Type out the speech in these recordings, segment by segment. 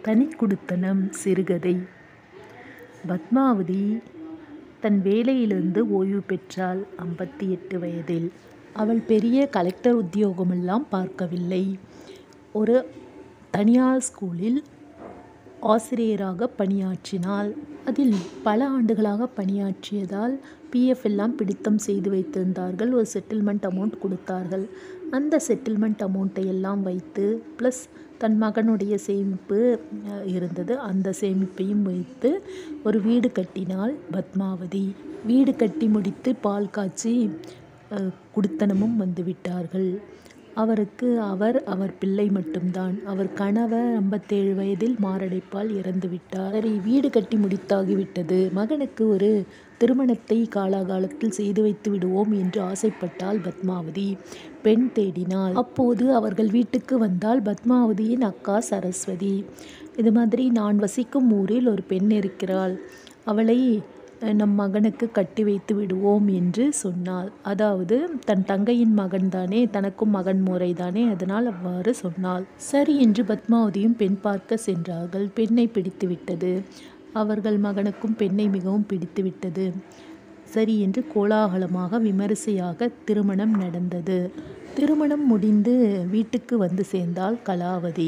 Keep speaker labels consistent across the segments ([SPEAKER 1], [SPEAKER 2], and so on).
[SPEAKER 1] தனிக்குடித்தனம் சிறுகதை பத்மாவதி தன் வேலையிலிருந்து ஓய்வு பெற்றாள் ஐம்பத்தி எட்டு வயதில் அவள் பெரிய கலெக்டர் உத்தியோகமெல்லாம் பார்க்கவில்லை ஒரு தனியார் ஸ்கூலில் ஆசிரியராக பணியாற்றினாள் அதில் பல ஆண்டுகளாக பணியாற்றியதால் பிஎஃப் எல்லாம் பிடித்தம் செய்து வைத்திருந்தார்கள் ஒரு செட்டில்மெண்ட் அமௌண்ட் கொடுத்தார்கள் அந்த செட்டில்மெண்ட் அமௌண்ட்டை எல்லாம் வைத்து ப்ளஸ் தன் மகனுடைய சேமிப்பு அஹ், இருந்தது அந்த சேமிப்பையும் வைத்து ஒரு வீடு கட்டினாள் பத்மாவதி வீடு கட்டி முடித்து பால் காய்ச்சி அஹ், குடித்தனமும் வந்து விட்டார்கள் அவருக்கு அவர் அவர் பிள்ளை மட்டும்தான் அவர் கணவர் ஐம்பத்தேழு வயதில் மாரடைப்பால் இறந்து விட்டார் சரி வீடு கட்டி முடித்தாகிவிட்டது மகனுக்கு ஒரு திருமணத்தை காலாகாலத்தில் செய்து வைத்து விடுவோம் என்று ஆசைப்பட்டாள் பத்மாவதி பெண் தேடினாள் அப்போது அவர்கள் வீட்டுக்கு வந்தால் பத்மாவதியின் அக்கா சரஸ்வதி இது மாதிரி நான் வசிக்கும் ஊரில் ஒரு பெண் இருக்கிறாள் அவளை அஹ், நம் மகனுக்கு கட்டி வைத்து விடுவோம் என்று சொன்னாள் அதாவது தன் தங்கையின் மகன்தானே தனக்கும் மகன் முறைதானே அதனால் அவ்வாறு சொன்னாள் சரி என்று பத்மாவதியும் பெண் பார்க்க சென்றார்கள் பெண்ணை பிடித்து விட்டது அவர்கள் மகனுக்கும் பெண்ணை மிகவும் பிடித்து விட்டது சரி என்று கோலாகலமாக விமரிசையாக திருமணம் நடந்தது திருமணம் முடிந்து வீட்டுக்கு வந்து சேர்ந்தாள் கலாவதி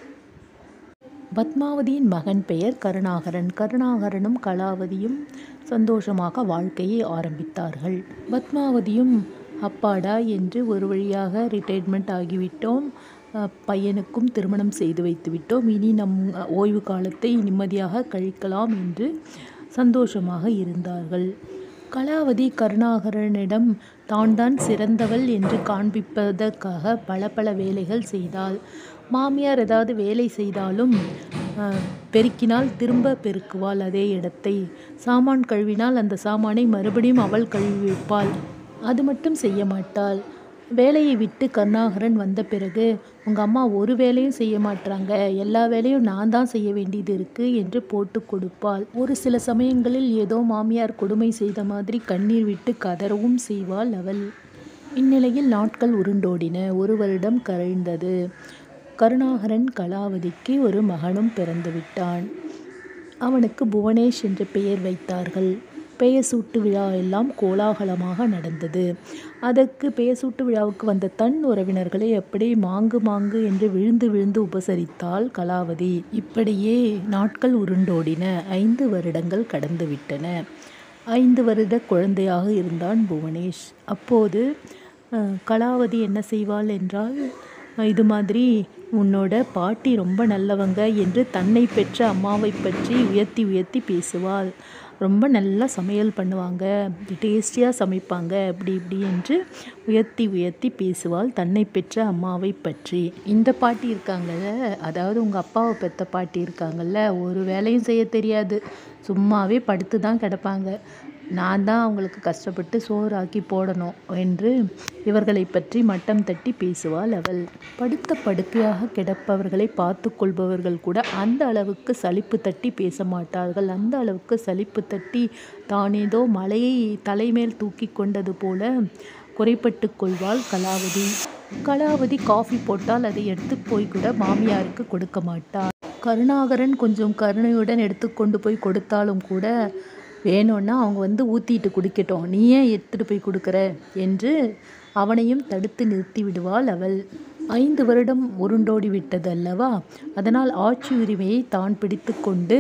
[SPEAKER 1] பத்மாவதியின் மகன் பெயர் கருணாகரன் கருணாகரனும் கலாவதியும் சந்தோஷமாக வாழ்க்கையை ஆரம்பித்தார்கள் பத்மாவதியும் அப்பாடா என்று ஒரு வழியாக ரிட்டையர்மெண்ட் ஆகிவிட்டோம் அஹ், பையனுக்கும் திருமணம் செய்து வைத்து விட்டோம் இனி நம் அஹ், ஓய்வு காலத்தை நிம்மதியாக கழிக்கலாம் என்று சந்தோஷமாக இருந்தார்கள் கலாவதி கருணாகரனிடம் தான் தான் சிறந்தவள் என்று காண்பிப்பதற்காக பல பல வேலைகள் செய்தாள் மாமியார் ஏதாவது வேலை செய்தாலும் அஹ், பெருக்கினால் திரும்ப பெருக்குவாள் அதே இடத்தை சாமான் கழுவினால் அந்த சாமானை மறுபடியும் அவள் கழுவி வைப்பாள் அது மட்டும் செய்ய மாட்டாள் வேலையை விட்டு கருணாகரன் வந்த பிறகு உங்கள் அம்மா ஒரு வேலையும் செய்ய மாட்றாங்க எல்லா வேலையும் நான் தான் செய்ய வேண்டியது இருக்குது என்று போட்டு கொடுப்பாள் ஒரு சில சமயங்களில் ஏதோ மாமியார் கொடுமை செய்த மாதிரி கண்ணீர் விட்டு கதறவும் செய்வாள் அவள் இந்நிலையில் நாட்கள் உருண்டோடின ஒரு வருடம் கழிந்தது கருணாகரன் கலாவதிக்கு ஒரு மகனும் பிறந்து விட்டான் அவனுக்கு புவனேஷ் என்ற பெயர் வைத்தார்கள் பெயர் சூட்டு விழா எல்லாம் கோலாகலமாக நடந்தது அதற்கு பெயர் சூட்டு விழாவுக்கு வந்த தன் உறவினர்களை எப்படி மாங்கு மாங்கு என்று விழுந்து விழுந்து உபசரித்தாள் கலாவதி இப்படியே நாட்கள் உருண்டோடின ஐந்து வருடங்கள் கடந்து விட்டன ஐந்து வருட குழந்தையாக இருந்தான் புவனேஷ் அப்போது அஹ், கலாவதி என்ன செய்வாள் என்றால் இது மாதிரி உன்னோட பாட்டி ரொம்ப நல்லவங்க என்று தன்னை பெற்ற அம்மாவை பற்றி உயர்த்தி உயர்த்தி பேசுவாள் ரொம்ப நல்லா சமையல் பண்ணுவாங்க டேஸ்டியாக சமைப்பாங்க அப்படி இப்படி என்று உயர்த்தி உயர்த்தி பேசுவாள் தன்னை பெற்ற அம்மாவை பற்றி இந்த பாட்டி இருக்காங்கல்ல அதாவது உங்கள் அப்பாவை பெற்ற பாட்டி இருக்காங்கல்ல ஒரு வேலையும் செய்ய தெரியாது சும்மாவே படுத்து தான் கிடப்பாங்க நான் தான் அவங்களுக்கு கஷ்டப்பட்டு சோறு ஆக்கி போடணும் என்று இவர்களை பற்றி மட்டம் தட்டி பேசுவாள் அவள் படுத்த படுக்கையாக கிடப்பவர்களை பார்த்து கொள்பவர்கள் கூட அந்த அளவுக்கு சலிப்பு தட்டி பேச மாட்டார்கள் அந்த அளவுக்கு சலிப்பு தட்டி தானேதோ மலையை தலைமேல் தூக்கி கொண்டது போல குறைப்பட்டு கொள்வாள் கலாவதி கலாவதி காஃபி போட்டால் அதை எடுத்து போய் கூட மாமியாருக்கு கொடுக்க மாட்டாள் கருணாகரன் கொஞ்சம் கருணையுடன் எடுத்துக்கொண்டு போய் கொடுத்தாலும் கூட வேணும்னா அவங்க வந்து ஊற்றிட்டு குடிக்கட்டும் நீ ஏன் எடுத்துகிட்டு போய் கொடுக்குற என்று அவனையும் தடுத்து நிறுத்தி விடுவாள் அவள் ஐந்து வருடம் உருண்டோடி விட்டது அல்லவா அதனால் ஆட்சி உரிமையை தான் பிடித்து கொண்டு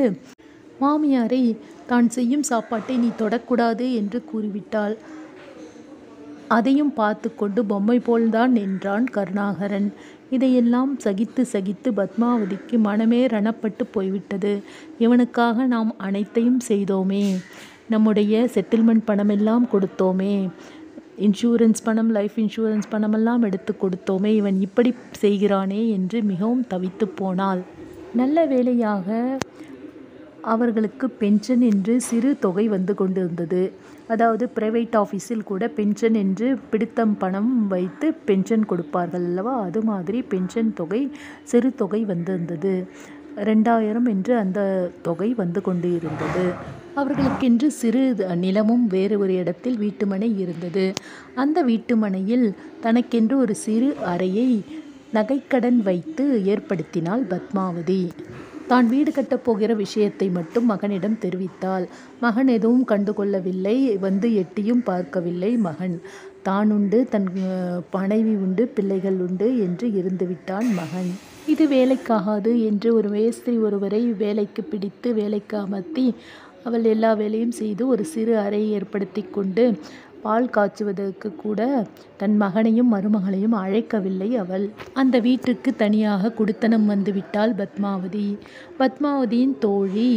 [SPEAKER 1] மாமியாரை தான் செய்யும் சாப்பாட்டை நீ தொடக்கூடாது என்று கூறிவிட்டாள் அதையும் பார்த்து கொண்டு பொம்மை போல்தான் நின்றான் கருணாகரன் இதையெல்லாம் சகித்து சகித்து பத்மாவதிக்கு மனமே ரணப்பட்டு போய்விட்டது இவனுக்காக நாம் அனைத்தையும் செய்தோமே நம்முடைய செட்டில்மெண்ட் பணமெல்லாம் கொடுத்தோமே இன்சூரன்ஸ் பணம் லைஃப் இன்சூரன்ஸ் பணமெல்லாம் எடுத்து கொடுத்தோமே இவன் இப்படி செய்கிறானே என்று மிகவும் தவித்து போனாள் நல்ல வேளையாக அவர்களுக்கு பென்ஷன் என்று சிறு தொகை வந்து கொண்டிருந்தது அதாவது பிரைவேட் ஆஃபீஸில் கூட பென்ஷன் என்று பிடித்தம் பணம் வைத்து பென்ஷன் கொடுப்பார்கள் அல்லவா அது மாதிரி பென்ஷன் தொகை சிறு தொகை வந்திருந்தது ரெண்டாயிரம் என்று அந்த தொகை வந்து கொண்டு இருந்தது அவர்களுக்கென்று சிறு நிலமும் வேறு ஒரு இடத்தில் வீட்டுமனை இருந்தது அந்த வீட்டுமனையில் தனக்கென்று ஒரு சிறு அறையை நகைக்கடன் வைத்து ஏற்படுத்தினாள் பத்மாவதி தான் வீடு கட்டப் போகிற விஷயத்தை மட்டும் மகனிடம் தெரிவித்தாள் மகன் எதுவும் கண்டுகொள்ளவில்லை வந்து எட்டியும் பார்க்கவில்லை மகன் தான் உண்டு தன் மனைவி உண்டு பிள்ளைகள் உண்டு என்று இருந்துவிட்டான் மகன் இது வேலைக்காகாது என்று ஒரு மேஸ்திரி ஒருவரை வேலைக்கு பிடித்து வேலைக்கு அமர்த்தி அவள் எல்லா வேலையும் செய்து ஒரு சிறு அறை ஏற்படுத்தி கொண்டு பால் காய்ச்சுவதற்கு கூட தன் மகனையும் மருமகளையும் அழைக்கவில்லை அவள் அந்த வீட்டுக்கு தனியாக குடித்தனம் வந்துவிட்டாள் பத்மாவதி பத்மாவதியின் தோழி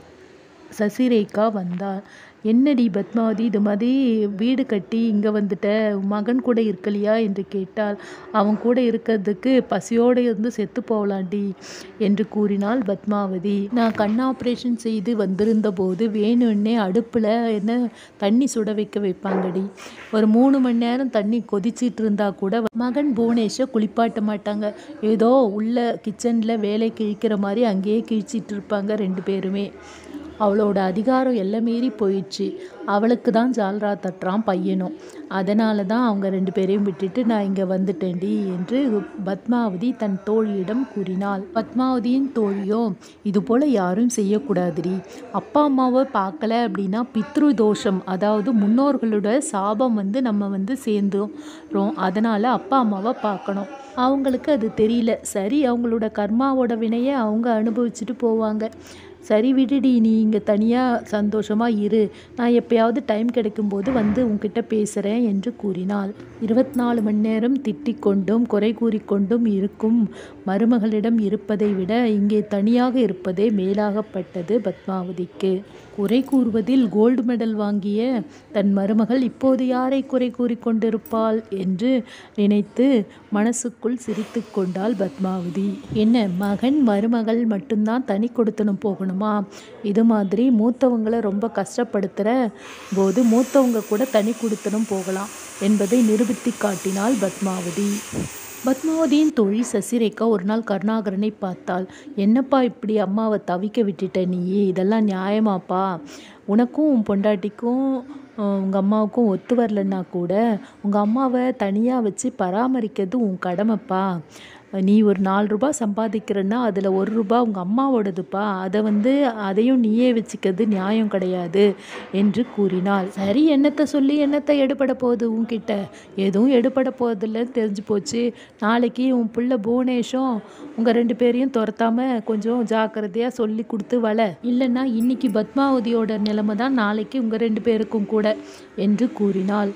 [SPEAKER 1] சசிரேகா வந்தாள் என்னடி பத்மாவதி இது மாதிரி வீடு கட்டி இங்கே வந்துட்ட மகன் கூட இருக்கலையா என்று கேட்டால் அவன் கூட இருக்கிறதுக்கு பசியோடு இருந்து செத்து போகலாண்டி என்று கூறினாள் பத்மாவதி நான் கண் ஆப்ரேஷன் செய்து வந்திருந்த போது வேணும்னே அடுப்பில் என்ன தண்ணி சுட வைக்க வைப்பாங்கடி ஒரு மூணு மணி நேரம் தண்ணி கொதிச்சிட்டு இருந்தா கூட மகன் புவனேஷை குளிப்பாட்ட மாட்டாங்க ஏதோ உள்ள கிச்சனில் வேலை கிழிக்கிற மாதிரி அங்கேயே கிழிச்சிட்டு இருப்பாங்க ரெண்டு பேருமே அவளோட அதிகாரம் எல்லாம் மீறி போயிடுச்சு அவளுக்கு தான் ஜால்ரா தட்டுறான் பையனும் அதனால தான் அவங்க ரெண்டு பேரையும் விட்டுட்டு நான் இங்கே வந்துட்டேன்டி என்று பத்மாவதி தன் தோழியிடம் கூறினாள் பத்மாவதியின் தோழியோ இது போல் யாரும் செய்யக்கூடாதுடி அப்பா அம்மாவை பார்க்கல அப்படின்னா பித்ரு தோஷம் அதாவது முன்னோர்களோட சாபம் வந்து நம்ம வந்து சேர்ந்துரும் அதனால் அப்பா அம்மாவை பார்க்கணும் அவங்களுக்கு அது தெரியல சரி அவங்களோட கர்மாவோட வினையை அவங்க அனுபவிச்சுட்டு போவாங்க சரி விடுடி நீ இங்கே தனியாக சந்தோஷமாக இரு நான் எப்பயாவது டைம் கிடைக்கும்போது வந்து உன்கிட்ட பேசுகிறேன் என்று கூறினாள் இருபத்தி நாலு மணி நேரம் திட்டிக் கொண்டும் குறை கூறிக்கொண்டும் இருக்கும் மருமகளிடம் இருப்பதை விட இங்கே தனியாக இருப்பதே மேலாகப்பட்டது பத்மாவதிக்கு குறை கூறுவதில் கோல்டு மெடல் வாங்கிய தன் மருமகள் இப்போது யாரை குறை கூறிக்கொண்டிருப்பாள் என்று நினைத்து மனசுக்குள் சிரித்து கொண்டாள் பத்மாவதி என்ன மகன் மருமகள் மட்டும்தான் தனி கொடுத்தனும் போகணுமா இது மாதிரி மூத்தவங்களை ரொம்ப கஷ்டப்படுத்துகிற போது மூத்தவங்க கூட தனி கொடுத்தனும் போகலாம் என்பதை நிரூபித்து காட்டினாள் பத்மாவதி பத்மாவதியின் தோழி சசிரேகா ஒரு நாள் கருணாகரனை பார்த்தாள் என்னப்பா இப்படி அம்மாவை தவிக்க விட்டுட்ட நீ இதெல்லாம் நியாயமாப்பா உனக்கும் உன் பொண்டாட்டிக்கும் உங்கள் அம்மாவுக்கும் ஒத்து வரலன்னா கூட உங்கள் அம்மாவை தனியாக வச்சு பராமரிக்கிறது உன் கடமைப்பா நீ ஒரு நாலு ரூபா சம்பாதிக்கிறன்னா அதில் ஒரு ரூபா உங்கள் அம்மாவோடதுப்பா அதை வந்து அதையும் நீயே வச்சுக்கிறது நியாயம் கிடையாது என்று கூறினாள் சரி என்னத்தை சொல்லி என்னத்தை எடுபட போகுது உன்கிட்ட எதுவும் எடுபட போகிறதில்லன்னு தெரிஞ்சு போச்சு நாளைக்கு உன் பிள்ளை புவனேஷும் உங்கள் ரெண்டு பேரையும் துரத்தாம கொஞ்சம் ஜாக்கிரதையாக சொல்லி கொடுத்து வள இல்லைன்னா இன்னைக்கு பத்மாவதியோட நிலைமை தான் நாளைக்கு உங்கள் ரெண்டு பேருக்கும் கூட என்று கூறினாள்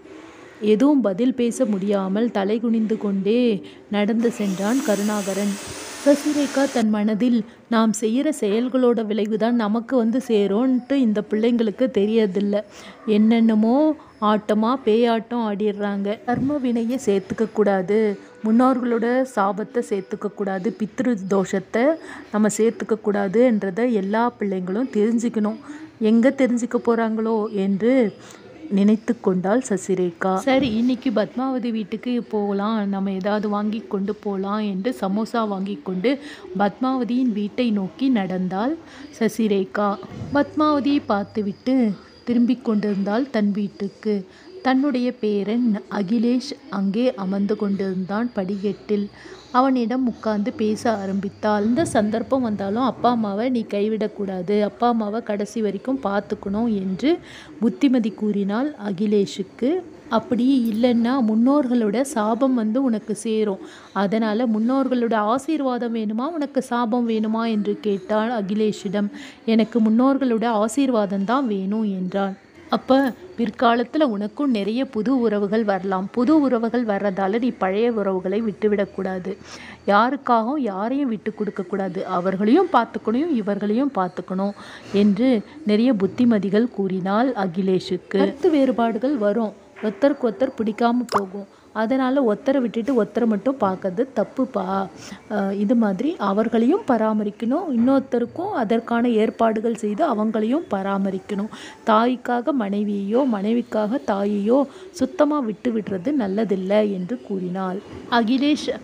[SPEAKER 1] எதுவும் பதில் பேச முடியாமல் தலை குனிந்து கொண்டே நடந்து சென்றான் கருணாகரன் சசிரேகா தன் மனதில் நாம் செய்கிற செயல்களோட விளைவுதான் நமக்கு வந்து சேரும்ன்ட்டு இந்த பிள்ளைங்களுக்கு தெரியறதில்ல என்னென்னமோ ஆட்டமாக பேயாட்டம் ஆடிடுறாங்க கர்ம வினையை சேர்த்துக்க கூடாது முன்னோர்களோட சாபத்தை சேர்த்துக்க கூடாது பித்ரு தோஷத்தை நம்ம சேர்த்துக்க கூடாதுன்றதை எல்லா பிள்ளைங்களும் தெரிஞ்சுக்கணும் எங்கே தெரிஞ்சுக்க போகிறாங்களோ என்று நினைத்து கொண்டாள் சசிரேகா சரி இன்னைக்கு பத்மாவதி வீட்டுக்கு போகலாம் நம்ம ஏதாவது வாங்கி கொண்டு போகலாம் என்று சமோசா வாங்கி கொண்டு பத்மாவதியின் வீட்டை நோக்கி நடந்தாள் சசிரேகா பத்மாவதியை பார்த்துவிட்டு திரும்பிக் கொண்டிருந்தாள் தன் வீட்டுக்கு தன்னுடைய பேரன் அகிலேஷ் அங்கே அமர்ந்து கொண்டிருந்தான் படிக்கட்டில் அவனிடம் உட்கார்ந்து பேச ஆரம்பித்தாள் இந்த சந்தர்ப்பம் வந்தாலும் அப்பா அம்மாவை நீ கைவிடக்கூடாது அப்பா அம்மாவை கடைசி வரைக்கும் பார்த்துக்கணும் என்று புத்திமதி கூறினாள் அகிலேஷுக்கு அப்படி இல்லைன்னா முன்னோர்களோட சாபம் வந்து உனக்கு சேரும் அதனால் முன்னோர்களோட ஆசீர்வாதம் வேணுமா உனக்கு சாபம் வேணுமா என்று கேட்டாள் அகிலேஷிடம் எனக்கு முன்னோர்களோட ஆசீர்வாதம் தான் வேணும் என்றான் அப்போ பிற்காலத்தில் உனக்கும் நிறைய புது உறவுகள் வரலாம் புது உறவுகள் வர்றதால நீ பழைய உறவுகளை விட்டுவிடக்கூடாது யாருக்காகவும் யாரையும் விட்டு கொடுக்கக்கூடாது அவர்களையும் பார்த்துக்கணும் இவர்களையும் பார்த்துக்கணும் என்று நிறைய புத்திமதிகள் கூறினாள் அகிலேஷுக்கு கருத்து வேறுபாடுகள் வரும் ஒருத்தருக்கு ஒருத்தர் பிடிக்காம போகும் அதனால் ஒத்தரை விட்டுட்டு ஒத்தரை மட்டும் பார்க்கறது தப்புப்பா அஹ் இது மாதிரி அவர்களையும் பராமரிக்கணும் இன்னொருத்தருக்கும் அதற்கான ஏற்பாடுகள் செய்து அவங்களையும் பராமரிக்கணும் தாய்க்காக மனைவியையோ மனைவிக்காக தாயையோ சுத்தமாக விட்டு விடுறது நல்லதில்லை என்று கூறினாள் அகிலேஷ்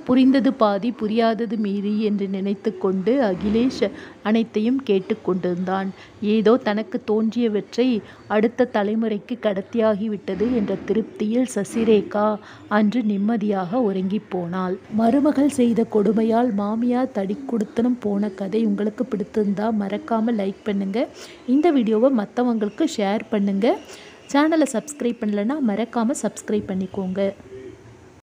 [SPEAKER 1] புரிந்தது பாதி புரியாதது மீறி என்று நினைத்து கொண்டு அகிலேஷ் அனைத்தையும் கேட்டு கொண்டிருந்தான் ஏதோ தனக்கு தோன்றியவற்றை அடுத்த தலைமுறைக்கு கடத்தியாகிவிட்டது என்ற திருப்தியில் சசிரேகா அன்று நிம்மதியாக உறங்கிப் போனாள் மருமகள் செய்த கொடுமையால் மாமியார் தடிக்குடுத்தனம் போன கதை உங்களுக்கு பிடித்திருந்தா மறக்காமல் லைக் பண்ணுங்கள் இந்த வீடியோவை மற்றவங்களுக்கு ஷேர் பண்ணுங்கள் சேனலை சப்ஸ்கிரைப் பண்ணலைன்னா மறக்காமல் சப்ஸ்கிரைப் பண்ணிக்கோங்க